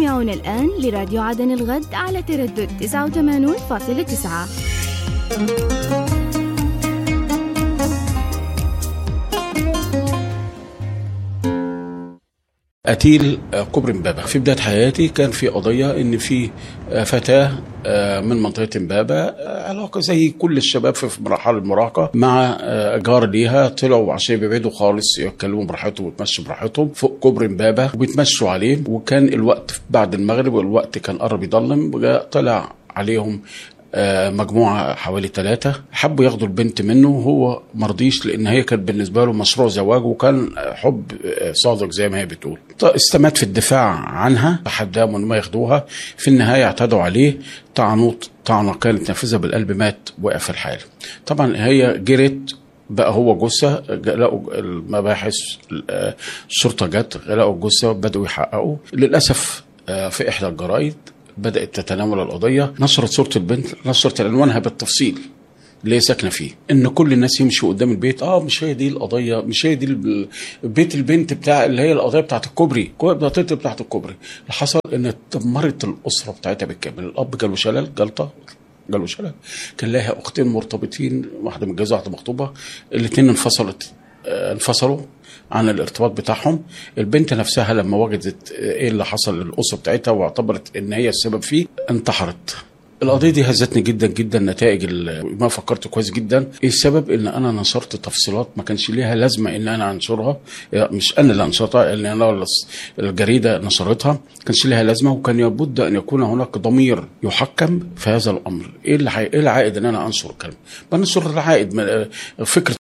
تستمعون الآن لراديو عدن الغد على تردد 89.9 قتيل كوبري امبابة في بداية حياتي كان في قضية ان في فتاة من منطقة امبابة علاقة زي كل الشباب في مرحلة المراهقة مع جار ليها طلعوا عشان بيبعدوا خالص يتكلموا براحتهم ويتمشوا براحتهم فوق كوبري امبابة وبيتمشوا عليه وكان الوقت بعد المغرب والوقت كان قرب يضلم طلع عليهم مجموعة حوالي ثلاثة حبوا ياخدوا البنت منه وهو مرضيش لأن هي كانت بالنسبة له مشروع زواج وكان حب صادق زي ما هي بتقول استمات في الدفاع عنها حداموا ان ما ياخدوها في النهاية اعتدوا عليه طعنوه طعنة كانت نافذة بالقلب مات وقع في الحال طبعا هي جرت بقى هو جثة لقوا المباحث الشرطة جت لقوا الجثة بدأوا يحققوا للأسف في إحدى الجرائد بدأت تتناول القضية نشرت صورة البنت نشرت عنوانها بالتفصيل اللي هي ساكنه فيه ان كل الناس يمشوا قدام البيت اه مش هي دي القضيه مش هي دي بيت البنت بتاع اللي هي القضيه بتاعت الكوبري القضيه بتاعت الكوبري اللي حصل ان دمرت الاسره بتاعتها بالكامل الاب جاله شلل جلطه جاله شلل كان لها اختين مرتبطين واحده متجوزه واحده مخطوبه الاثنين انفصلت آه انفصلوا عن الارتباط بتاعهم البنت نفسها لما وجدت ايه اللي حصل للاسره بتاعتها واعتبرت ان هي السبب فيه انتحرت القضيه دي هزتني جدا جدا نتائج ما فكرت كويس جدا ايه السبب ان انا نشرت تفصيلات ما كانش ليها لازمه ان انا انشرها مش انا اللي انشرتها ان انا الجريده نشرتها ما كانش ليها لازمه وكان لابد ان يكون هناك ضمير يحكم في هذا الامر ايه اللي ايه العائد ان انا انشر الكلام بنشر العائد فكره